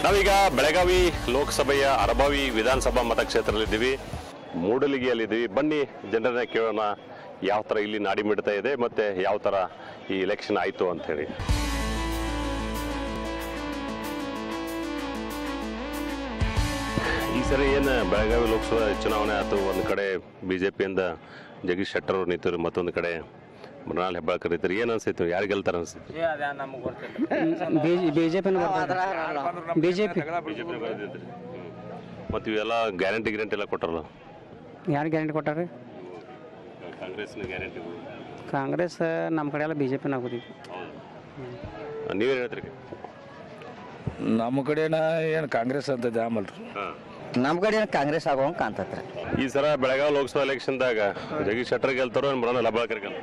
ನಾವೀಗ ಬೆಳಗಾವಿ ಲೋಕಸಭೆಯ ಅರಬಾವಿ ವಿಧಾನಸಭಾ ಮತಕ್ಷೇತ್ರದಲ್ಲಿದ್ದೀವಿ ಮೂಡಲಿಗೆಯಲ್ಲಿದ್ದೀವಿ ಬನ್ನಿ ಜನರನ್ನ ಕೇಳೋಣ ಯಾವ ಥರ ಇಲ್ಲಿ ನಾಡಿ ಮಿಡ್ತಾ ಇದೆ ಮತ್ತೆ ಯಾವ ಥರ ಈ ಎಲೆಕ್ಷನ್ ಆಯಿತು ಅಂತ ಹೇಳಿ ಈ ಸರಿ ಏನು ಬೆಳಗಾವಿ ಲೋಕಸಭಾ ಚುನಾವಣೆ ಆಯ್ತು ಒಂದು ಕಡೆ ಬಿ ಜೆ ಪಿಯಿಂದ ಜಗದೀಶ್ ಶೆಟ್ಟರ್ ಅವ್ರು ನಿಂತರು ಮತ್ತೊಂದು ಕಡೆ ಮೃಣಾಲ್ ಹೆಬ್ಬಾಳ್ಕರ್ ಇದ್ರು ಏನು ಅನ್ಸೈತಿ ಯಾರು ಗೆಲ್ತಾರ ಅನ್ಸುತ್ತೆ ಬಿಜೆಪಿನ ಬಿಜೆಪಿ ಮತ್ತು ಇವೆಲ್ಲ ಗ್ಯಾರಂಟಿ ಗ್ಯಾರಂಟಿ ಎಲ್ಲ ಕೊಟ್ಟಾರಲ್ಲ ಯಾರು ಗ್ಯಾರಂಟಿ ಕೊಟ್ಟಾರಿ ಕಾಂಗ್ರೆಸ್ನ ಗ್ಯಾರಂಟಿಗಳು ಕಾಂಗ್ರೆಸ್ ನಮ್ಮ ಕಡೆ ಎಲ್ಲ ಬಿಜೆಪಿನ ಆಗೋದಿತ್ತು ನೀವೇನು ಹೇಳ್ತೀರಿ ನಮ್ಮ ಕಡೆನ ಏನು ಕಾಂಗ್ರೆಸ್ ಅಂತ ದ್ಯಾಮಲ್ರಿ ಹಾಂ ನಮ್ಮ ಕಡೆ ಕಾಂಗ್ರೆಸ್ ಆಗೋಂಗೆ ಕಾಣ್ತತ್ರಿ ಈ ಸಲ ಬೆಳಗಾವಿ ಲೋಕಸಭಾ ಎಲೆಕ್ಷನ್ದಾಗ ಜಗದೀಶ್ ಶೆಟ್ಟರ್ ಗೆಲ್ತಾರೋ ಏನು ಮೃಣಾಲ್ ಹೆಬ್ಬಾಳ್ಕರ್ ಗೆಲ್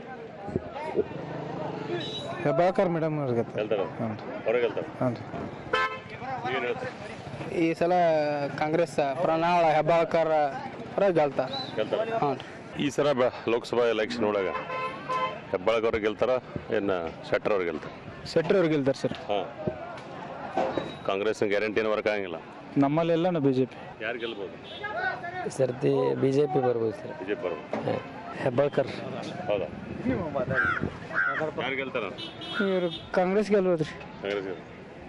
ಹೆಬ್ಬಾಳ್ಕರ್ ಮೇಡಮ್ ಅವ್ರಿಗೆ ಗೆಲ್ತಾರ ಅವ್ರಿಗೆ ಗೆಲ್ತಾರ ಹಾಂ ರೀ ನೀವೇನು ಹೇಳ್ತೀರಿ ಈ ಸಲ ಕಾಂಗ್ರೆಸ್ ಪ್ರಣಾಳ ಹೆಬ್ಬಾಳ್ಕರ್ ಅವರ ಗೆಲ್ತಾರ ಗೆಲ್ತಾರ ಹಾಂ ಈ ಸಲ ಬ ಲೋಕಸಭಾ ಎಲೆಕ್ಷನ್ ಒಳಗೆ ಹೆಬ್ಬಾಳ್ಕರ್ ಅವ್ರಿಗೆ ಗೆಲ್ತಾರ ಏನು ಶೆಟ್ಟರ್ ಅವ್ರಿಗೆ ಗೆಲ್ತಾರ ಶೆಟ್ಟಿ ಅವ್ರು ಗೆಲ್ತಾರ ಸರ್ ಹಾಂ ಕಾಂಗ್ರೆಸ್ನ ಗ್ಯಾರಂಟಿನ ವರ್ಕ್ ಆಗಂಗಿಲ್ಲ ನಮ್ಮಲ್ಲೆಲ್ಲ ಬಿ ಜೆ ಪಿ ಯಾರು ಗೆಲ್ಬೋದು ಸರ್ತಿ ಬಿಜೆಪಿ ಬರ್ಬೋದು ಸರ್ ಬಿಜೆಪಿ ಬರ್ಬೋದು ಹೆಬ್ಬಾಳ್ಕರ್ ಹೌದಾ ಯಾರು ಗೆಲ್ತಾರ ಇವರು ಕಾಂಗ್ರೆಸ್ ಗೆಲ್ಬೋದು ರೀ ಕಾಂಗ್ರೆಸ್ ಗೆಲ್-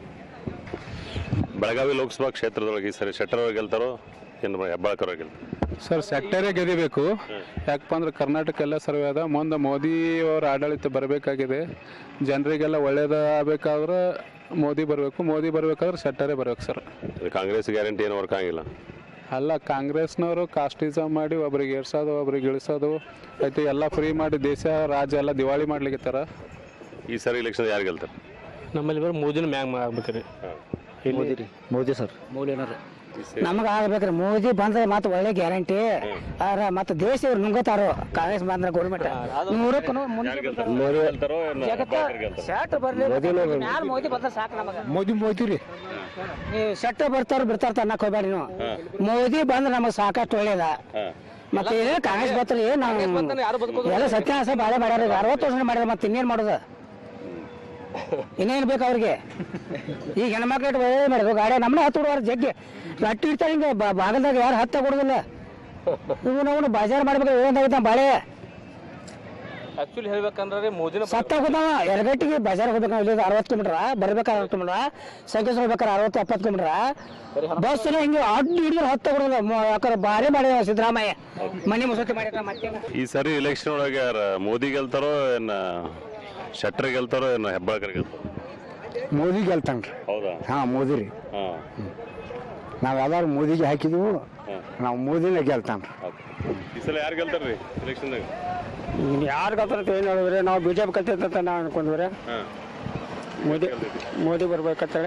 ಬೆಳಗಾವಿ ಲೋಕಸಭಾ ಕ್ಷೇತ್ರದೊಳಗೆ ಈ ಸರಿ ಶೆಟ್ಟರ್ ಅವ್ರು ಗೆಲ್ತಾರೋ ಏನು ಹೆಬ್ಬಾಳ್ಕರ್ ಅವ್ರು ಗೆಲ್ತಾರ ಸರ್ ಸೆಕ್ಟರೇ ಗೆದಿಬೇಕು ಯಾಕಪ್ಪ ಅಂದ್ರೆ ಕರ್ನಾಟಕ ಎಲ್ಲ ಸರ್ವೆ ಅದ ಮುಂದೆ ಮೋದಿ ಅವ್ರ ಆಡಳಿತ ಬರಬೇಕಾಗಿದೆ ಜನರಿಗೆಲ್ಲ ಒಳ್ಳೇದಾಗಬೇಕಾದ್ರೆ ಮೋದಿ ಬರಬೇಕು ಮೋದಿ ಬರಬೇಕಾದ್ರೆ ಸೆಟ್ಟರೇ ಬರ್ಬೇಕು ಸರ್ ಕಾಂಗ್ರೆಸ್ ಗ್ಯಾರಂಟಿ ಏನು ವರ್ಕ್ ಆಗಿಲ್ಲ ಅಲ್ಲ ಕಾಂಗ್ರೆಸ್ನವರು ಕಾಸ್ಟಿಸಮ್ ಮಾಡಿ ಒಬ್ರಿಗೆ ಏರ್ಸೋದು ಒಬ್ರಿಗೆ ಇಳಿಸೋದು ಆಯ್ತು ಎಲ್ಲ ಫ್ರೀ ಮಾಡಿ ದೇಶ ರಾಜ್ಯ ಎಲ್ಲ ದಿವಾಳಿ ಮಾಡ್ಲಿಕ್ಕತ್ತಾರ ಈ ಸರಿ ಎಲೆಕ್ಷನ್ ಯಾರು ಗೆಲ್ತಾರೆ ನಮ್ಮಲ್ಲಿ ಬರೋ ಮೋದಿನ ಮ್ಯಾಂಗ್ ಆಗ್ಬೇಕ್ರಿ ಮೋದಿ ರೀ ಮೋದಿ ಸರ್ ನಮಗೆ ಆಗ್ಬೇಕ್ರಿ ಮೋದಿ ಬಂದ್ರೆ ಮತ್ತೆ ಒಳ್ಳೆ ಗ್ಯಾರಂಟಿ ಆದ್ರೆ ಮತ್ತೆ ದೇಶ ಇವ್ರು ನುಂಗತಾರೋ ಕಾಂಗ್ರೆಸ್ ಬಂದ್ರೆ ಗೌರ್ಮೆಂಟ್ ನೂರಕ್ಕೆ ನೂರು ಮುಂದೆ ಯಾರು ಗೆಲ್ತಾರೆ ಮೋದಿ ಗೆಲ್ತಾರೋ ಏನು ಹೆಬ್ಬಾಳ್ಕರ್ ಗೆಲ್ತಾರೋ ಶೆಟ್ ಬರ್ಲಿ ಮ್ಯಾಲ್ ಮೋದಿ ಬಂದ್ರೆ ಸಾಕು ನಮಗೆ ಮೋದಿ ಮೋದಿ ರೀ ನೀವು ಶೆಟ್ ಬರ್ತಾರ ಬಿಡ್ತಾರ ಅನ್ನಕ್ ಹೋಗ್ಬೇಡಿ ನೀವು ಮೋದಿ ಬಂದ್ರೆ ನಮಗೆ ಸಾಕಷ್ಟು ಒಳ್ಳೇದ ಹಾಂ ಮತ್ತೆ ಏನ್ ಕಾಂಗ್ರೆಸ್ ಬರ್ತಲ್ಲ ಏನ್ ನಾವು ಎಲ್ಲ ಸತ್ಯಾನಾಶ ಬಾಳೆ ಮಾಡ್ಯಾರ ಈಗ ಅರವತ್ತು ವರ್ಷ ಮಾಡ್ಯಾರ ಮತ್ತೆ ಇನ್ನೇನ್ ಮಾಡೋದು ಇನ್ನೇನ್ ಬೇಕು ಅವ್ರಿಗೆ ಈಗ ಹೆಣ್ಮಕ್ಳು ಇಟ್ಟು ಒಳ್ಳೆ ಮಾಡೋದು ಗಾಡಿ ನಮ್ಮನ್ನ ಹತ್ತು ಬಿಡುವಾರ ಜಗ್ಗಿ ರಟ್ಟಿ ಇರ್ತಾರೆ ಹಿಂಗೆ ಬಾ- ಬಾಗಲ್ದಾಗ ಯಾರು ಹತ್ತ ಕೊಡೋದಿಲ್ಲ ಇವು ನಾವು ಬಾಜಾರ್ ಮಾಡ್ಬೇಕು ಏನಂತಾಗಿದ್ದ ಬಾಳೆ ಆಕ್ಚುಲಿ ಹೇಳ್ಬೇಕಂದ್ರೆ ಮೋದಿನ ಸತ್ತ ಹೋಗುತ್ತಾವ ಎರಗಟ್ಟಿಗೆ ಬಜಾರ್ ಹೋಗ್ಬೇಕು ನಾವು ಇಲ್ಲಿ ಅರವತ್ತು ಕಿಲೋಮೀಟ್ರ ಬರ್ಬೇಕಾದ್ರೆ ಅರವತ್ತು ಕಿಲೋಮೀಟ್ರ ಸಂಖ್ಯೆ ಹೋಗ್ಬೇಕಾರೆ ಅರವತ್ತು ಎಪ್ಪತ್ತು ಕಿಲೋಮೀಟ್ರ ಬಸ್ ಹಿಂಗೆ ಅಡ್ಡು ಹಿಡಿದ್ರೆ ಹತ್ತ ಕೊಡೋದು ಯಾಕಂದ್ರೆ ಭಾರಿ ಮಾಡ್ಯಾವ ಸಿದ್ದರಾಮಯ್ಯ ಮನೆ ಮುಸತಿ ಮಾಡ್ಯಾರ ಮತ್ತೆ ಈ ಸರಿ ಎಲೆಕ್ಷನ್ ಒಳಗೆ ಯಾರು ಮೋದಿ ಗೆಲ್ತಾರೋ ಏನು ಶೆಟ್ಟರ್ ಗೆಲ್ತಾರೋ ಏನು ಹೆಬ್ಬಾಳ್ಕರ್ ಗೆಲ್ತಾರೋ ಮೋದಿ ಗೆಲ್ತಾನ್ರಿ ಹೌದಾ ಹಾಂ ಮೋದಿ ರೀ ಹಾಂ ನಾವು ಎಲ್ಲರೂ ಮೋದಿಗೆ ಹಾಕಿದ್ವು ನಾವು ಮೋದಿನೇ ಗೆಲ್ತಾನ್ರಿ ಈ ಸಲ ಯಾರು ಗೆಲ್ತಾರೆ ರೀ ಎಲೆಕ್ಷನ್ದಾಗ ಯಾರು ಕಲ್ತಾರ ಏನು ಹೇಳಿದ್ರೆ ನಾವು ಬಿಜೆಪಿ ಕಲ್ತಿದ್ದಂತ ನಾವು ಅನ್ಕೊಂಡ್ರೆ ಹಾಂ ಮೋದಿ ಮೋದಿ ಬರ್ಬೇಕಂತೇಳಿ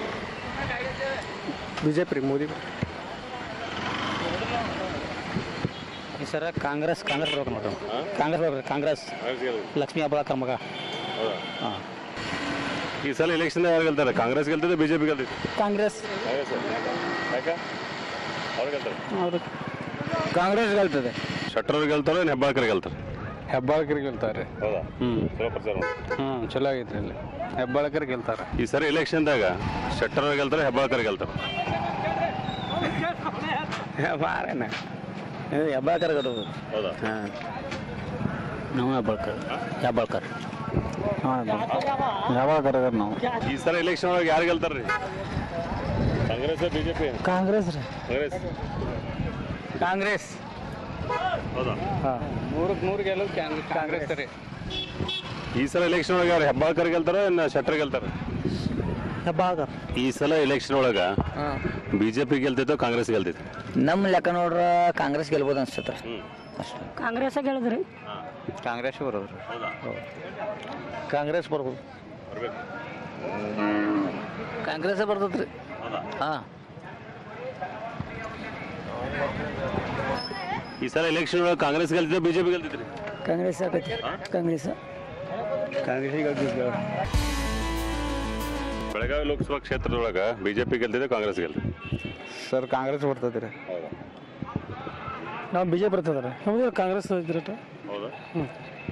ಬಿಜೆಪಿ ರೀ ಮೋದಿ ಈ ಸರ ಕಾಂಗ್ರೆಸ್ ಕಾಂಗ್ರೆಸ್ ಬರ್ಬೇಕು ನೋಡ್ರಿ ಕಾಂಗ್ರೆಸ್ ಬರ್ಬೇಕು ಕಾಂಗ್ರೆಸ್ ಲಕ್ಷ್ಮೀ ಹೆಬ್ಬಾಳ್ಕರ್ ಮಗ ಈ ಸಲ ಎಲೆಕ್ಷನ್ ಯಾರು ಗೆಲ್ತಾರೆ ಕಾಂಗ್ರೆಸ್ ಗೆಲ್ತದೆ ಬಿಜೆಪಿ ಗೆಲ್ತೈತೆ ಕಾಂಗ್ರೆಸ್ ಕಾಂಗ್ರೆಸ್ ಯಾಕ ಅವ್ರು ಗೆಲ್ತಾರೆ ಅವರು ಕಾಂಗ್ರೆಸ್ ಗೆಲ್ತದೆ ಶೆಟ್ಟರ್ ಅವ್ರು ಗೆಲ್ತಾರೋ ಏನು ಹೆಬ್ಬಾಳ್ಕರ್ ಗೆಲ್ತಾರೆ ಹೆಬ್ಬಾಳ್ಕರ್ ಗೆಲ್ತಾರೆ ಹೌದಾ ಚಲೋ ಪ್ರಚಾರ ಮಾಡಿ. ಹ್ಞೂ ಚಲೋ ಆಗೈತ್ರಿ ಇಲ್ಲಿ ಹೆಬ್ಬಾಳ್ಕರ್ ಗೆಲ್ತಾರೆ ಈ ಸರಿ ಎಲೆಕ್ಷನ್ದಾಗ ಶೆಟ್ಟರ್ ಅವ್ರು ಗೆಲ್ತಾರೆ ಹೆಬ್ಬಾಳ್ಕರ್ ಗೆಲ್ತಾರೆ ಮಾರೇನ ಹೆಬ್ಬಾಳ್ಕರ್ ಗಡೋದು ಹೌದಾ ಹಾಂ ನಾವು ಹೆಬ್ಬಾಳ್ಕರ್ ಹೆಬ್ಬಾಳ್ಕರ್ ಹಾಂ ಹೆಬ್ಬಾಳ್ಕರ್ ನಾವು ಈ ಸರಿ ಎಲೆಕ್ಷನ್ ಒಳಗೆ ಯಾರು ಗೆಲ್ತಾರೆ ರೀ ಕಾಂಗ್ರೆಸ್ ಬಿಜೆಪಿ ಕಾಂಗ್ರೆಸ್ ರೀ ಕಾಂಗ್ರೆಸ್ ಕಾಂಗ್ರೆಸ್ ಹೌದಾ ನೂರಕ್ಕೆ ನೂರು ಗೆಲ್ಲೋದು ಕಾಂಗ್ರೆಸ್ ರೀ ಈ ಸಲ ಎಲೆಕ್ಷನ್ ಒಳಗೆ ಯಾರು ಹೆಬ್ಬಾಳ್ಕರ್ ಗೆಲ್ತಾರೋ ಏನು ಶೆಟ್ಟರ್ ಗೆಲ್ತಾರೆ ಹೆಬ್ಬಾಳ್ಕರ್ ಈ ಸಲ ಎಲೆಕ್ಷನ್ ಒಳಗ ಬಿಜೆಪಿ ಗೆಲ್ತೈತೋ ಕಾಂಗ್ರೆಸ್ ಗೆಲ್ತೈತೆ ನಮ್ಮ ಲೆಕ್ಕ ನೋಡ್ರ ಕಾಂಗ್ರೆಸ್ ಗೆಲ್ಬೋದು ಅನ್ಸುತ್ತೆ ಕಾಂಗ್ರೆಸ್ ಗೆಳದ್ರಿ ಕಾಂಗ್ರೆಸ್ ಬರೋದು ಕಾಂಗ್ರೆಸ್ ಬರ್ಬೋದು ಕಾಂಗ್ರೆಸ್ ಬರ್ತದ್ರಿ ಹಾಂ ಈ ಸಲ ಎಲೆಕ್ಷನ್ ಒಳಗೆ ಕಾಂಗ್ರೆಸ್ ಗೆಲ್ತಿದ್ದೆ ಬಿಜೆಪಿ ಗೆಲ್ತೈತ್ರಿ ಕಾಂಗ್ರೆಸ್ ಆಗೈತಿ ಕಾಂಗ್ರೆಸ್ ಬೆಳಗಾವಿ ಲೋಕಸಭಾ ಕ್ಷೇತ್ರದೊಳಗ ಬಿಜೆಪಿ ಗೆಲ್ತಿದೆ ಕಾಂಗ್ರೆಸ್ ಗೆಲ್ತಿದೆ ಸರ್ ಕಾಂಗ್ರೆಸ್ ಬರ್ತದೆ ರೀ ನಾವು ಬಿಜೆಪಿ ಬರ್ತದ ಹೌದು ಕಾಂಗ್ರೆಸ್ ಇದ್ರಟ ಹೌದಾ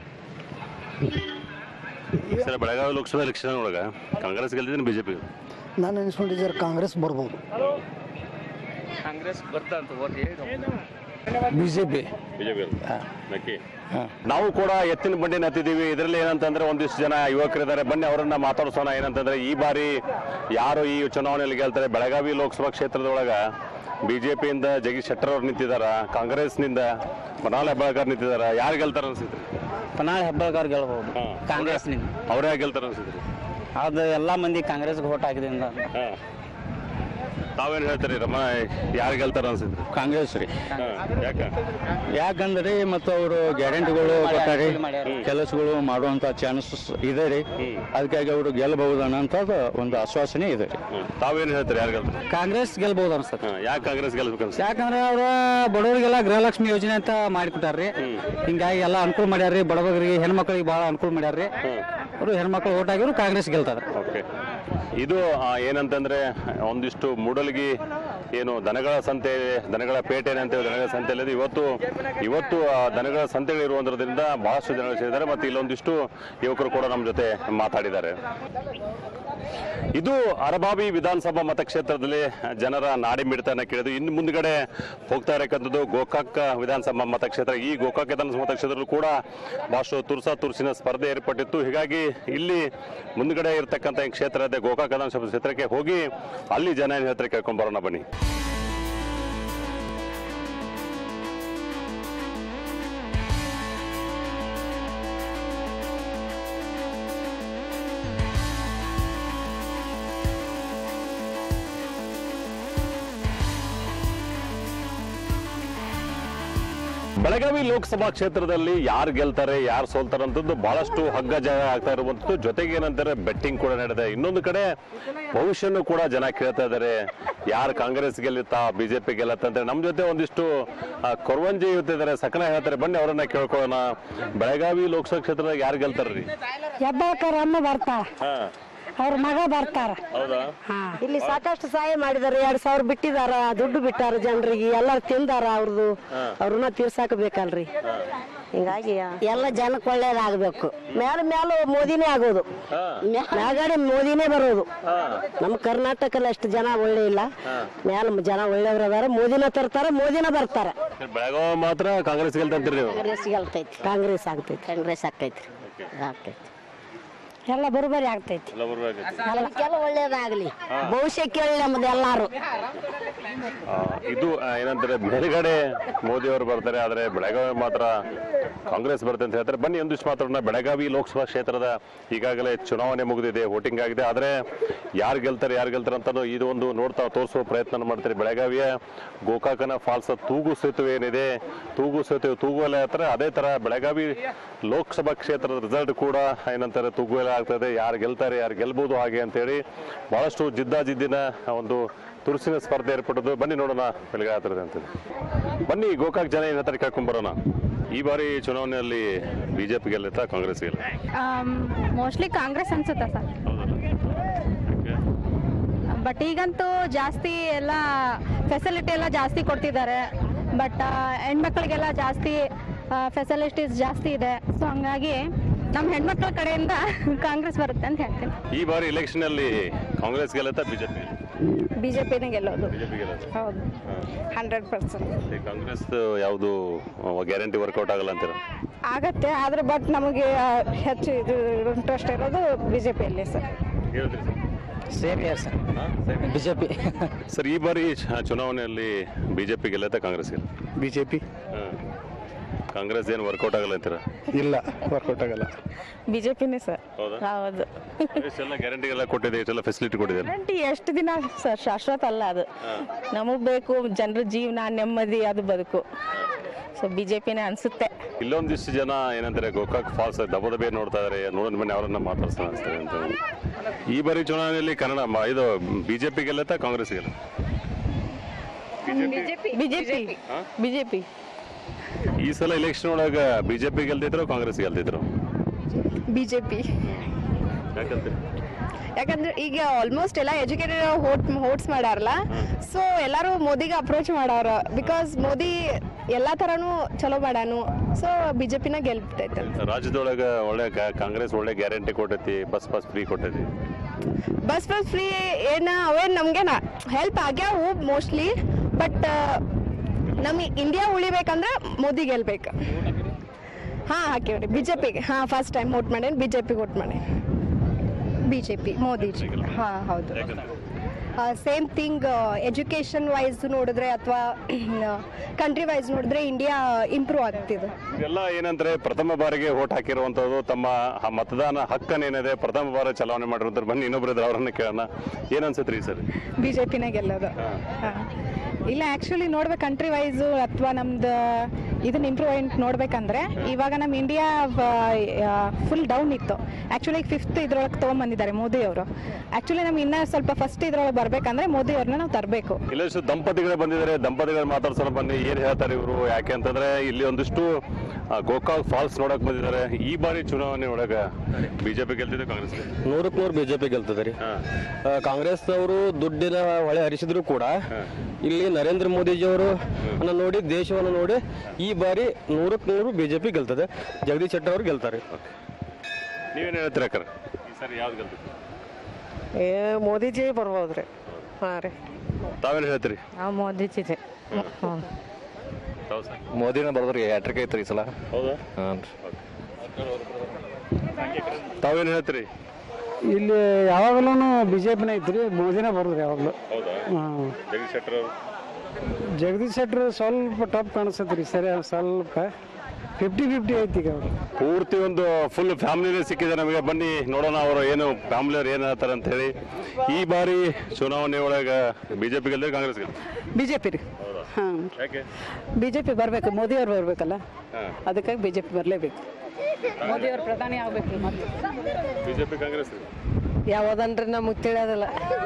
ಈ ಸಲ ಬೆಳಗಾವಿ ಲೋಕಸಭಾ ಎಲೆಕ್ಷನ್ ಒಳಗ ಕಾಂಗ್ರೆಸ್ ಗೆಲ್ತಿದ್ರೆ ಬಿಜೆಪಿ ನಾನು ಅನಿಸ್ಕೊಂಡಿದ್ದಾರೆ ಕಾಂಗ್ರೆಸ್ ಬರ್ಬೋದು ಕಾಂಗ್ರೆಸ್ ಬರ್ತಂತ vote B J P BJP ನಕ್ಕಿ ನಾವು ಕೂಡ ಎತ್ತಿನ ಬಂಡಿನ ಹತ್ತಿದ್ದೀವಿ ಇದರಲ್ಲಿ ಏನಂತಂದ್ರೆ ಒಂದಿಷ್ಟು ಜನ ಯುವಕರಿದ್ದಾರೆ ಬನ್ನಿ ಅವರನ್ನ ಮಾತಾಡ್ಸೋಣ ಏನಂತಂದ್ರೆ ಈ ಬಾರಿ ಯಾರು ಈ ಚುನಾವಣೆಯಲ್ಲಿ ಗೆಲ್ತಾರೆ ಬೆಳಗಾವಿ ಲೋಕಸಭಾ ಕ್ಷೇತ್ರದೊಳಗ ಬಿಜೆಪಿಯಿಂದ ಜಗದೀಶ್ ಶೆಟ್ಟರ್ ಅವ್ರು ನಿಂತಿದಾರ ಕಾಂಗ್ರೆಸ್ನಿಂದ ಮನಾಲ್ ಹೆಬ್ಬಾಳ್ಕರ್ ನಿಂತಿದಾರ ಯಾರು ಗೆಲ್ತಾರ ಅನ್ಸಿದ್ರಿ ಪನಾಳ್ ಹೆಬ್ಬಾಳ್ಕರ್ ಗೆಲ್ಬಹುದು ಹಾ. ಕಾಂಗ್ರೆಸ್ನಿಂದ ಅವ್ರೇ ಗೆಲ್ತಾರ ಅನ್ಸಿದ್ರಿ ಅದು ಎಲ್ಲ ಮಂದಿ ಕಾಂಗ್ರೆಸ್ಗೆ ಓಟ್ ಹಾಕಿದ್ರಿಂದ ಹಾ. ತಾವೇನ್ ಹೇಳ್ತೀರಿ ರಮ ಯಾರು ಗೆಲ್ತಾರ ಅನ್ಸಿದ್ರಿ ಕಾಂಗ್ರೆಸ್ ರೀ ಹಾ. ಯಾಕ ಯಾಕಂದ್ರೆ ಮತ್ತು ಅವರು ಗ್ಯಾರಂಟಿಗಳು ಕೊಟ್ಟಾರಿ ಕೆಲಸಗಳು ಮಾಡುವಂತ ಚಾನ್ಸಸ್ ಇದೆ ರೀ ಅದಕ್ಕಾಗಿ ಅವರು ಗೆಲ್ಲಬಹುದು ಅನ್ನೋಂಥದ್ದು ಒಂದು ಆಶ್ವಾಸನೆ ಇದೆ ರೀ ಹ್ಮ್. ತಾವೇನ್ ಹೇಳ್ತೀರಿ ಯಾರು ಗೆಲ್ತಾರೆ ಕಾಂಗ್ರೆಸ್ ಗೆಲ್ಬಹುದು ಅನ್ಸತ್ತೆ ಯಾಕೆ ಕಾಂಗ್ರೆಸ್ ಗೆಲ್ಬೇಕು ಅನ್ಸುತ್ತೆ ಯಾಕಂದ್ರೆ ಅವ್ರ ಬಡವರಿಗೆಲ್ಲ ಗೃಹಲಕ್ಷ್ಮಿ ಯೋಜನೆ ಅಂತ ಮಾಡಿಕೊಟ್ಟಾರ್ರಿ ಹಿಂಗಾಗಿ ಎಲ್ಲ ಅನುಕೂಲ ಮಾಡ್ಯಾರ್ರಿ ಬಡವರಿಗೆ ಹೆಣ್ಮಕ್ಳಿಗೆ ಬಹಳ ಅನುಕೂಲ ಮಾಡ್ಯಾರ್ರಿ ಅವರು ಹೆಣ್ಮಕ್ಳು ಓಟ್ ಆಗಿದ್ರು ಕಾಂಗ್ರೆಸ್ ಗೆಲ್ತಾರ ಓಕೆ ಇದು ಆ, ಏನಂತಂದ್ರೆ ಒಂದಿಷ್ಟು ಮೂಡಲ್ಗಿ ಏನು ದನಗಳ ಸಂತೆ ದನಗಳ ಪೇಟೆ ಅಂತೇಳಿ ದನಗಳ ಸಂತೆಯಲ್ಲಿ ಇವತ್ತು ಇವತ್ತು ಆ ದನಗಳ ಸಂತೆಗಳು ಇರುವುದರಿಂದ ಬಹಳಷ್ಟು ಜನಗಳು ಸೇರಿದ್ದಾರೆ ಮತ್ತು ಇಲ್ಲೊಂದಿಷ್ಟು ಯುವಕರು ಕೂಡ ನಮ್ಮ ಜೊತೆ ಮಾತಾಡಿದ್ದಾರೆ ಇದು ಅರಬಾವಿ ವಿಧಾನಸಭಾ ಮತಕ್ಷೇತ್ರದಲ್ಲಿ ಜನರ ನಾಡಿ ಮಿಡಿತನ ಕೇಳಿದ್ರು ಇನ್ನು ಮುಂದ್ಗಡೆ ಹೋಗ್ತಾ ಇರತಕ್ಕಂಥದ್ದು ಗೋಕಾಕ್ ವಿಧಾನಸಭಾ ಮತಕ್ಷೇತ್ರ ಈ ಗೋಕಾಕ್ ವಿಧಾನಸಭಾ ಮತಕ್ಷೇತ್ರದಲ್ಲೂ ಕೂಡ ಬಹಳಷ್ಟು ತುರ್ಸಾ ತುರ್ಸಿನ ಸ್ಪರ್ಧೆ ಏರ್ಪಟ್ಟಿತ್ತು ಹೀಗಾಗಿ ಇಲ್ಲಿ ಮುಂದ್ಗಡೆ ಇರತಕ್ಕಂಥ ಈ ಕ್ಷೇತ್ರ ಇದೆ ಗೋಕಾಕ್ ವಿಧಾನಸಭಾ ಕ್ಷೇತ್ರಕ್ಕೆ ಹೋಗಿ ಅಲ್ಲಿ ಜನ ಏನ್ ಹೇಳ್ತಾರೆ ಕೇಳ್ಕೊಂಡ್ ಬರೋಣ ಬನ್ನಿ ಬೆಳಗಾವಿ ಲೋಕಸಭಾ ಕ್ಷೇತ್ರದಲ್ಲಿ ಯಾರು ಗೆಲ್ತಾರೆ ಯಾರು ಸೋಲ್ತಾರೆ ಅಂತದ್ದು ಬಹಳಷ್ಟು ಹಗ್ಗ ಜಗ ಆಗ್ತಾ ಇರುವಂತದ್ದು ಜೊತೆಗೆ ಏನಂತಾರೆ ಬೆಟ್ಟಿಂಗ್ ಕೂಡ ನಡೆದಿದೆ ಇನ್ನೊಂದು ಕಡೆ ಭವಿಷ್ಯನೂ ಕೂಡ ಜನ ಕೇಳ್ತಾ ಇದ್ದಾರೆ ಯಾರು ಕಾಂಗ್ರೆಸ್ ಗೆಲ್ಲುತ್ತಾ ಬಿಜೆಪಿ ಗೆಲ್ಲತ್ತ ಅಂತ ನಮ್ಮ ಜೊತೆ ಒಂದಿಷ್ಟು ಆ, ಕೊರವಂಜಿ ಇರ್ತಿದ್ದಾರೆ ಸಕನ ಹೇಳ್ತಾರೆ ಬನ್ನಿ ಅವರನ್ನ ಕೇಳ್ಕೊಳ್ಳೋಣ ಬೆಳಗಾವಿ ಲೋಕಸಭಾ ಕ್ಷೇತ್ರದಾಗ ಯಾರು ಗೆಲ್ತಾರ್ರಿ ಹೆಬ್ಬಾಳ್ಕರ್ ಅಮ್ಮ ಬರ್ತಾಳ ಹಾ ಅವ್ರ ಮಗ ಬರ್ತಾರ ಹೌದಾ ಇಲ್ಲಿ ಸಾಕಷ್ಟು ಸಹಾಯ ಮಾಡಿದಾರೆ ಎರಡ್ ಸಾವಿರ ಬಿಟ್ಟಿದಾರ ದುಡ್ಡು ಬಿಟ್ಟಾರ ಜನರಿಗೆ ಎಲ್ಲಾರು ತಿಂದಾರ ಅವ್ರದ್ದು ಅವ್ರನ್ನ ತೀರ್ಸಾಕ ಬೇಕಲ್ರಿ ಹಿಂಗಾಗಿ ಎಲ್ಲ ಜನಕ್ಕೆ ಒಳ್ಳೇದಾಗಬೇಕು ಮ್ಯಾಲ ಮ್ಯಾಲ ಮೋದಿನೇ ಆಗೋದು ಮ್ಯಾಗಡೆ ಮೋದಿನೇ ಬರೋದು ನಮ್ಮ ಕರ್ನಾಟಕದಲ್ಲಿ ಅಷ್ಟು ಜನ ಒಳ್ಳೆ ಇಲ್ಲ ಮ್ಯಾಲ ಜನ ಒಳ್ಳೆಯವ್ರು ಅದಾರ ಮೋದಿನ ತರ್ತಾರ ಮೋದಿನ ಬರ್ತಾರ ಬೆಳಗಾವಿ ಮಾತ್ರ ಕಾಂಗ್ರೆಸ್ ಗೆಲ್ತಂತೀರಿ ನೀವು ಕಾಂಗ್ರೆಸ್ ಗೆಲ್ತೈತಿ ಕಾಂಗ್ರೆಸ್ ಆಗ್ತೈತಿ ಕಾಂಗ್ರೆಸ್ ಆಗ್ತೈತಿ ಆಗ್ತೈತಿ ಎಲ್ಲ ಬರೋಬ್ಬರಿ ಆಗ್ತೈತಿ ಎಲ್ಲ ಬರ್ಬೇಕು. ಎಲ್ಲಕ್ಕೆಲ್ಲ ಒಳ್ಳೇದಾಗ್ಲಿ ಭವಿಷ್ಯ ಕೇಳಿ ನಮ್ದು ಎಲ್ಲಾರು ಆ, ಇದು ಆ, ಏನಂತಾರೆ ಮೇಲ್ಗಡೆ ಮೋದಿ ಅವರು ಬರ್ತಾರೆ ಆದ್ರೆ ಬೆಳಗಾವಿ ಮಾತ್ರ ಕಾಂಗ್ರೆಸ್ ಬರುತ್ತೆ ಅಂತ ಹೇಳ್ತಾರೆ ಬನ್ನಿ ಒಂದಿಷ್ಟು ಮಾತಾಡೋಣ ಬೆಳಗಾವಿ ಲೋಕಸಭಾ ಕ್ಷೇತ್ರದ ಈಗಾಗಲೇ ಚುನಾವಣೆ ಮುಗಿದಿದೆ ವೋಟಿಂಗ್ ಆಗಿದೆ ಆದ್ರೆ ಯಾರು ಗೆಲ್ತಾರೆ ಯಾರು ಗೆಲ್ತಾರೆ ಅಂತ ಇದು ಒಂದು ನೋಡ್ತಾ ತೋರಿಸುವ ಪ್ರಯತ್ನ ಮಾಡ್ತಾರೆ ಬೆಳಗಾವಿಯ ಗೋಕಾಕನ ಫಾಲ್ಸ್ ತೂಗು ಸೇತುವೆ ಏನಿದೆ ತೂಗು ಸೇತುವೆ ತೂಗುವಲೆ ಹತ್ರ ಅದೇ ತರ ಬೆಳಗಾವಿ ಲೋಕಸಭಾ ಕ್ಷೇತ್ರದ ರಿಸಲ್ಟ್ ಕೂಡ ಏನಂತಾರೆ ತೂಗುವಲೆ ಆಗ್ತದೆ ಯಾರು ಗೆಲ್ತಾರೆ ಯಾರು ಗೆಲ್ಬೋದು ಹಾಗೆ ಅಂತೇಳಿ ಬಹಳಷ್ಟು ಜಿದ್ದಾಜಿದ್ದಿನ ಒಂದು ತುರುಸಿನ ಸ್ಪರ್ಧೆ ಏರ್ಪಟ್ಟದ್ದು ಬನ್ನಿ ನೋಡೋಣ ಬೆಳಗ್ಗೆ ಆಗ್ತದೆ ಅಂತೇಳಿ ಬನ್ನಿ ಗೋಕಾಕ್ ಜನ ಏನ್ ಹೇಳ್ತಾರೆ ಕೇಳ್ಕೊಂಡ್ ಬರೋಣ ಈ ಬಾರಿ ಚುನಾವಣೆಯಲ್ಲಿ ಬಿಜೆಪಿ ಗೆಲ್ಲುತ್ತಾ ಕಾಂಗ್ರೆಸ್ ಗೆಲ್ಲ ಮೋಸ್ಟ್ಲಿ ಕಾಂಗ್ರೆಸ್ ಅನ್ಸುತ್ತೆ ಸರ್ ಬಟ್ ಈಗಂತೂ ಜಾಸ್ತಿ ಎಲ್ಲ ಫೆಸಿಲಿಟಿ ಎಲ್ಲ ಜಾಸ್ತಿ ಕೊಡ್ತಿದ್ದಾರೆ ಬಟ್ ಹೆಣ್ಮಕ್ಳಿಗೆಲ್ಲ ಜಾಸ್ತಿ ಫೆಸಿಲಿಟೀಸ್ ಜಾಸ್ತಿ ಇದೆ ಸೊ ಹಂಗಾಗಿ ನಮ್ಮ ಹೆಣ್ಮಕ್ಳ ಕಡೆಯಿಂದ ಕಾಂಗ್ರೆಸ್ ಬರುತ್ತೆ ಅಂತ ಹೇಳ್ತೀನಿ ಈ ಬಾರಿ ಎಲೆಕ್ಷನ್ ಅಲ್ಲಿ ಕಾಂಗ್ರೆಸ್ ಗೆಲ್ಲುತ್ತಾ ಬಿಜೆಪಿ ಬಿ ಜೆ ಪಿನೇ ಗೆಲ್ಲೋದು ಬಿಜೆಪಿ ಗೆಲ್ಲುತ್ತೆ ಹೌದು ಹಂಡ್ರೆಡ್ ಪರ್ಸೆಂಟ್ ಕಾಂಗ್ರೆಸ್ ಯಾವುದು ಗ್ಯಾರಂಟಿ ವರ್ಕೌಟ್ ಆಗಲ್ಲ ಅಂತೀರ ಆಗತ್ತೆ ಆದ್ರೆ ಬಟ್ ನಮಗೆ ಹೆಚ್ಚು ಇದು ಇಂಟ್ರೆಸ್ಟ್ ಇರೋದು ಬಿ ಜೆ ಪಿಯಲ್ಲಿ ಸರ್ ಹೇಳ್ತೀರಿ same year sir BJP sir ಈ ಬಾರಿ ಚ- ಚುನಾವಣೆಯಲ್ಲಿ ಬಿಜೆಪಿ ಗೆಲ್ಲುತ್ತಾ ಕಾಂಗ್ರೆಸ್ ಗೆಲ್ಲ ಬಿ ಜೆ ಪಿ ಕಾಂಗ್ರೆಸ್ ಏನು ವರ್ಕೌಟ್ ಆಗಲ್ಲ ಅಂತೀರ ಇಲ್ಲ ವರ್ಕೌಟ್ ಆಗಲ್ಲ ಬಿ ಜೆ ಪಿನೇ ಸರ್ ಹೌದಾ ಹೌದು ಇಷ್ಟೆಲ್ಲ ಗ್ಯಾರಂಟಿಗೆಲ್ಲ ಕೊಟ್ಟಿದೆ ಇಷ್ಟೆಲ್ಲ ಫೆಸಿಲಿಟಿ ಕೊಟ್ಟಿದೆ ಗ್ಯಾರಂಟಿ ಎಷ್ಟು ದಿನ ಸರ್ ಶಾಶ್ವತ ಅಲ್ಲ ಅದು ನಮಗ್ ಬೇಕು ಜನರ ಜೀವನ ನೆಮ್ಮದಿ ಅದು ಬದುಕು ಸೊ ಬಿ ಜೆ ಪಿನೇ ಅನ್ಸುತ್ತೆ ಇಲ್ಲೊಂದಿಷ್ಟು ಜನ ಏನಂತಾರೆ ಗೋಕಾಕ್ ಫಾಲ್ಸ್ ದಬ್ಬ ದಬ್ಬೆ ನೋಡ್ತಾ ಇದಾರೆ ನೋಡೋದ್ ಮನೆ ಅವರನ್ನ ಮಾತಾಡ್ಸೋಣ ಅನ್ಸ್ತದೆ ಅಂತ ಈ ಬಾರಿ ಚುನಾವಣೆಯಲ್ಲಿ ಕನ್ನಡ ಮ- ಇದು ಬಿಜೆಪಿ ಗೆಲ್ಲುತ್ತಾ ಕಾಂಗ್ರೆಸ್ ಗೆಲ್ಲ ಬಿಜೆಪಿ ಬಿಜೆಪಿ ಈ ಸಲ ಎಲೆಕ್ಷನ್ ಒಳಗ ಬಿಜೆಪಿ ಗೆಲ್ತಿದ್ರು ಕಾಂಗ್ರೆಸ್ ಗೆಲ್ತಿದ್ರು ಬಿಜೆಪಿ ಯಾಕಂದ್ರೆ ಯಾಕಂದ್ರೆ ಈಗ ಆಲ್ಮೋಸ್ಟ್ ಎಲ್ಲ ಎಜುಕೇಟೆಡ್ ಹೋಟ್ ಹೋಟ್ಸ್ ಮಾಡಾರಲ್ಲ ಸೊ ಎಲ್ಲರೂ ಮೋದಿಗೆ ಅಪ್ರೋಚ್ ಮಾಡಾರ ಬಿಕಾಸ್ ಮೋದಿ ಎಲ್ಲಾ ತರನು ಚಲೋ ಮಾಡ್ಯಾನು ಸೊ ಬಿಜೆಪಿನ ಗೆಲ್ತೈತೆ ರಾಜ್ಯದೊಳಗೆ ಒಳ್ಳೆ ಕಾ- ಕಾಂಗ್ರೆಸ್ ಒಳ್ಳೆ ಗ್ಯಾರಂಟಿ ಕೊಟ್ಟೈತಿ ಬಸ್ ಬಸ್ ಫ್ರೀ ಕೊಟ್ಟೈತಿ ಬಸ್ ಬಸ್ ಫ್ರೀ ಏನ ಅವೇನ್ ನಮ್ಗೇನ ಹೆಲ್ಪ್ ಆಗ್ಯಾವು ಮೋಸ್ಟ್ಲಿ ಬಟ್ ನಮ್ಮ ಇಂಡಿಯಾ ಉಳಿಬೇಕಂದ್ರೆ ಮೋದಿ ಗೆಲ್ಬೇಕು ಹಾ ಹಾಕಿವ್ರಿ ಬಿಜೆಪಿಗೆ ಹಾ ಫಸ್ಟ್ ಟೈಮ್ ವೋಟ್ ಮಾಡೇನಿ ಬಿಜೆಪಿಗೆ ವೋಟ್ ಮಾಡೇನಿ ಬಿಜೆಪಿ ಮೋದಿಜಿ ಹಾ ಹೌದು ಸೇಮ್ ಥಿಂಗ್ ಎಜುಕೇಶನ್ ವೈಸ್ ನೋಡಿದ್ರೆ ಅಥವಾ ಕಂಟ್ರಿ ವೈಸ್ ನೋಡಿದ್ರೆ ಇಂಡಿಯಾ ಇಂಪ್ರೂವ್ ಆಗ್ತಿದೆ ಎಲ್ಲ ಏನಂದ್ರೆ ಪ್ರಥಮ ಬಾರಿಗೆ ಓಟ್ ಹಾಕಿರುವಂತದ್ದು ತಮ್ಮ ಆ ಮತದಾನ ಹಕ್ಕನೇನಿದೆ ಪ್ರಥಮ ಬಾರಿ ಚಲಾವಣೆ ಮಾಡಿರುವಂತ ಬನ್ನಿ ಇನ್ನೊಬ್ರು ಇದ್ದಾರೆ ಅವರನ್ನ ಕೇಳೋಣ ಏನ್ ಅನ್ಸುತ್ತೆ ಸರ್ ಬಿಜೆಪಿನ ಗೆಲ್ಲೋದು ಹಾ. ಇಲ್ಲ ಆಕ್ಚುಲಿ ನೋಡ್ಬೇಕು ಕಂಟ್ರಿ ವೈಸು ಅಥವಾ ನಮ್ದು ಇದನ್ನ ಇಂಪ್ರೂವ್ಮೆಂಟ್ ನೋಡ್ಬೇಕಂದ್ರೆ ಇವಾಗ ನಮ್ಮ ಇಂಡಿಯಾ ಫುಲ್ ಡೌನ್ ಇತ್ತು ಆಕ್ಚುಲಿ ಫಿಫ್ತ್ ಇದ್ರೊಳಗೆ ತೊಗೊಂಬಂದಿದ್ದಾರೆ ಮೋದಿ ಅವರು ಆಕ್ಚುಲಿ ನಮ್ಗೆ ಇನ್ನೂ ಸ್ವಲ್ಪ ಫಸ್ಟ್ ಇದ್ರೊಳಗೆ ಬರ್ಬೇಕಂದ್ರೆ ಮೋದಿ ಅವ್ರನ್ನ ನಾವು ತರಬೇಕು ಇಲ್ಲಷ್ಟು ದಂಪತಿಗಳೇ ಬಂದಿದ್ದಾರೆ ದಂಪತಿಗಳು ಮಾತಾಡ್ಸೋಣ ಬನ್ನಿ ಏನ್ ಹೇಳ್ತಾರೆ ಇವರು ಯಾಕೆ ಅಂತಂದ್ರೆ ಇಲ್ಲಿ ಒಂದಿಷ್ಟು ಆ, ಗೋಕಾಕ್ ಫಾಲ್ಸ್ ನೋಡಕ್ ಬಂದಿದ್ದಾರೆ ಈ ಬಾರಿ ಚುನಾವಣೆ ಒಳಗ ಬಿಜೆಪಿ ಗೆಲ್ತಿದೆ ಕಾಂಗ್ರೆಸ್ ನೂರಕ್ಕೆ ನೂರು ಬಿಜೆಪಿ ಗೆಲ್ತದೆ ರೀ ಆ, ಕಾಂಗ್ರೆಸ್ ಅವರು ದುಡ್ಡಿನ ಹೊಳೆ ಹರಿಸಿದ್ರು ಕೂಡ ಇಲ್ಲಿ ನರೇಂದ್ರ ಮೋದಿಜಿ ಅವರು ನೋಡಿ ದೇಶವನ್ನು ನೋಡಿ ಈ ಬಾರಿ ನೂರಕ್ಕೆ ನೂರು ಬಿಜೆಪಿ ಗೆಲ್ತದೆ ಜಗದೀಶ್ ಶೆಟ್ಟರ್ ಅವರು ಗೆಲ್ತಾರೆ ನೀವೇನ್ ಹೇಳ್ತೀರ ಅಕ್ಕರ ಈ ಸರಿ ಯಾವ್ದು ಗೆಲ್ತೈತಿ ಏ ಮೋದಿಜಿ ಬರ್ಬೋದ್ರಿ ಹಾಂ ರೀ ತಾವೇನ್ ಹೇಳ್ತೀರಿ ನಾವು ಮೋದಿಜಿ ಹ್ಞೂ ತಾವು ಸರ್ ಮೋದಿನ ಬರ್ದ್ರಿ ಹ್ಯಾಟ್ರಿಕ್ ಐತ್ರಿ ಈ ಸಲ ಹೌದಾ ಹಾಂ ತಾವೇನ್ ಹೇಳ್ತೀರಿ ಇಲ್ಲಿ ಯಾವಾಗಲೂ ಬಿ ಜೆ ಪಿನ ಐತ್ರಿ ಮೋದಿನೇ ಬರೋದ್ರಿ ಯಾವಾಗಲೂ ಹೌದಾ ಹಾಂ ಜಗದೀಶ್ ಶೆಟ್ಟರ್ ಅವರು ಜಗದೀಶ್ ಶೆಟ್ರು ಸ್ವಲ್ಪ ಟಫ್ ಕಾಣಿಸ್ತೈತೆ ರೀ ಸರಿ ಸ್ವಲ್ಪ ಫಿಫ್ಟಿ ಫಿಫ್ಟಿ ಐತಿ ಈಗ ಅವ್ರು ಪೂರ್ತಿ ಒಂದು ಫುಲ್ ಫ್ಯಾಮಿಲಿನೇ ಸಿಕ್ಕಿದೆ ನಮಗೆ ಬನ್ನಿ ನೋಡೋಣ ಅವರು ಏನು ಫ್ಯಾಮಿಲಿ ಅವ್ರು ಏನು ಹೇಳ್ತಾರೆ ಅಂತ ಹೇಳಿ ಈ ಬಾರಿ ಚುನಾವಣೆ ಒಳಗ ಬಿಜೆಪಿ ಗೆಲ್ದ್ರೆ ಕಾಂಗ್ರೆಸ್ ಗೆಲ್ತಾರೆ ಬಿಜೆಪಿ ರೀ ಹಾಂ ಯಾಕೆ ಬಿಜೆಪಿ ಬರಬೇಕು ಮೋದಿ ಅವ್ರು ಬರಬೇಕಲ್ಲ ಹಾ. ಅದಕ್ಕಾಗಿ ಬಿಜೆಪಿ ಬರಲೇಬೇಕು ಮೋದಿ ಅವ್ರು ಪ್ರಧಾನಿ ಆಗ್ಬೇಕು ಮತ್ತೆ ಬಿಜೆಪಿ ಕಾಂಗ್ರೆಸ್ ಯಾವ್ದನ್ರಿ ನಮಗೆ ತಿಳಿಯೋದಿಲ್ಲ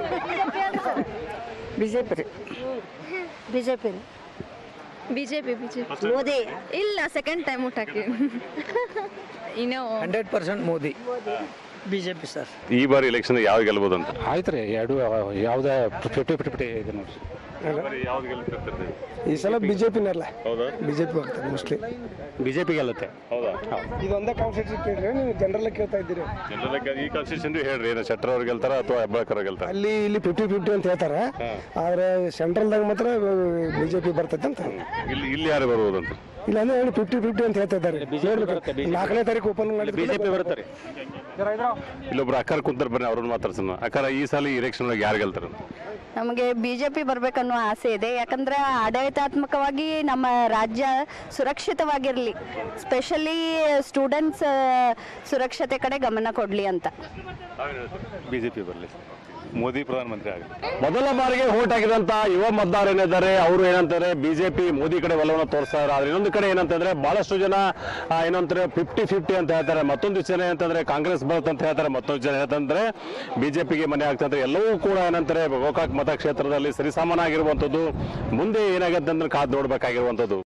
ಬಿಜೆಪಿ ರೀ ಬಿಜೆಪಿ ರೀ ಬಿಜೆಪಿ ಬಿಜೆಪಿ ಮೋದಿ ಇಲ್ಲ ಸೆಕೆಂಡ್ ಟೈಮ್ ಊಟ ಹಾಕಿ ಇನ್ನು hundred percent Modi BJP sir ಈ ಬಾರಿ ಎಲೆಕ್ಷನ್ ಯಾವ ಗೆಲ್ಬೋದು ಅಂತ ಆಯ್ತು ರೀ ಎರಡು ಯಾವುದೇ ಫಿಫ್ಟಿ ಫಿಫ್ಟಿ ಇದೆ ನೋಡ್ರಿ ಯಾವ್ದು ಗೆಲ್ತಿರ್ತೀರಿ ಈ ಸಲ ಬಿಜೆಪಿನಲ್ಲ ಹೌದಾ ಬಿಜೆಪಿ ಬರ್ತಾರೆ ಮೋಸ್ಟ್ಲಿ ಬಿಜೆಪಿ ಗೆಲ್ಲುತ್ತೆ ಹೌದಾ ಇದೊಂದೇ ಕಾನ್ಸ್ಟಿಟ್ಯೂಷನ್ ಕೇಳ್ರಿ ನೀವು ಜನರಲ್ಲ ಕೇಳ್ತಾ ಇದ್ದೀರಿ ಜನರಲ್ಲ ಈ ಕಾನ್ಸ್ಟಿಟ್ಯೂಷನ್ ಹೇಳ್ರಿ ಏನು ಶೆಟ್ಟರ್ ಅವ್ರು ಗೆಲ್ತಾರ ಅಥವಾ ಹೆಬ್ಬಾಳ್ಕರ್ ಅವ್ರು ಗೆಲ್ತಾರ ಅಲ್ಲಿ ಇಲ್ಲಿ ಫಿಫ್ಟಿ ಫಿಫ್ಟಿ ಅಂತ ಹೇಳ್ತಾರೆ ಆದ್ರೆ ಸೆಂಟ್ರಲ್ದಾಗ ಮಾತ್ರ ಬಿಜೆಪಿ ಬರ್ತೈತೆ ಅಂತ ಇಲ್ಲಿ ಇಲ್ಲಿ ಯಾರು ಬರ್ಬೋದು ಅಂತ ಇಲ್ಲ ಅಂದ್ರೆ ಹೇಳಿ ಫಿಫ್ಟಿ ಫಿಫ್ಟಿ ಅಂತ ಹೇಳ್ತಾ ಇದ್ದಾರೆ ನೋಡ್ಬೇಕು. ನಾಲ್ಕನೇ ತಾರೀಕು ಓಪನ್ ಮಾಡಿ ಬಿಜೆಪಿ ಬರುತ್ತೆ ಇಲ್ಲೊಬ್ರು ಅಕ್ಕಾರ ಕುಂತಾರ ಬರ್ರಿ ಅವ್ರನ್ನ ಮಾತಾಡ್ಸೋಣ ಅಕ್ಕಾರ ಈ ಸಲ ಎಲೆಕ್ಷನ್ ಒಳಗೆ ಯಾರು ಗೆಲ್ತಾರ ನಮಗೆ ಬಿಜೆಪಿ ಬರ್ಬೇಕನ್ನೋ ಆಸೆ ಇದೆ ಯಾಕಂದ್ರೆ ಆಡಳಿತಾತ್ಮಕವಾಗಿ ನಮ್ಮ ರಾಜ್ಯ ಸುರಕ್ಷಿತವಾಗಿರಲಿ ಸ್ಪೆಷಲಿ ಸ್ಟೂಡೆಂಟ್ಸ್ ಸುರಕ್ಷತೆ ಕಡೆ ಗಮನ ಕೊಡಲಿ ಅಂತ ಬಿಜೆಪಿ ಬರಲಿ ಮೋದಿ ಪ್ರಧಾನಮಂತ್ರಿ ಆಗಲಿ ಮೊದಲ ಬಾರಿಗೆ ವೋಟ್ ಹಾಕಿದಂತ ಯುವ ಮತದಾರರು ಏನಿದ್ದಾರೆ ಅವರು ಏನಂತಾರೆ ಬಿಜೆಪಿ ಮೋದಿ ಕಡೆ ಒಲವನ್ನು ತೋರಿಸ್ತಾರೆ ಆದ್ರೆ ಇನ್ನೊಂದು ಕಡೆ ಏನಂತಂದ್ರೆ ಬಹಳಷ್ಟು ಜನ ಆ, ಏನಂತಾರೆ ಫಿಫ್ಟಿ ಫಿಫ್ಟಿ ಅಂತ ಹೇಳ್ತಾರೆ ಮತ್ತೊಂದು ಜನ ಏನಂತಂದ್ರೆ ಕಾಂಗ್ರೆಸ್ ಬರುತ್ತೆ ಅಂತ ಹೇಳ್ತಾರೆ ಮತ್ತೊಂದು ಜನ ಹೇಳ್ತಂದ್ರೆ ಬಿಜೆಪಿಗೆ ಮನೆ ಆಗ್ತಂದ್ರೆ ಎಲ್ಲವೂ ಕೂಡ ಏನಂತಾರೆ ಗೋಕಾಕ್ ಮತಕ್ಷೇತ್ರದಲ್ಲಿ ಸರಿಸಮಾನಾಗಿರುವಂತದ್ದು ಮುಂದೆ ಏನಾಗುತ್ತೆ ಅಂದ್ರೆ ಕಾದ್ ನೋಡ್ಬೇಕಾಗಿರುವಂತದ್ದು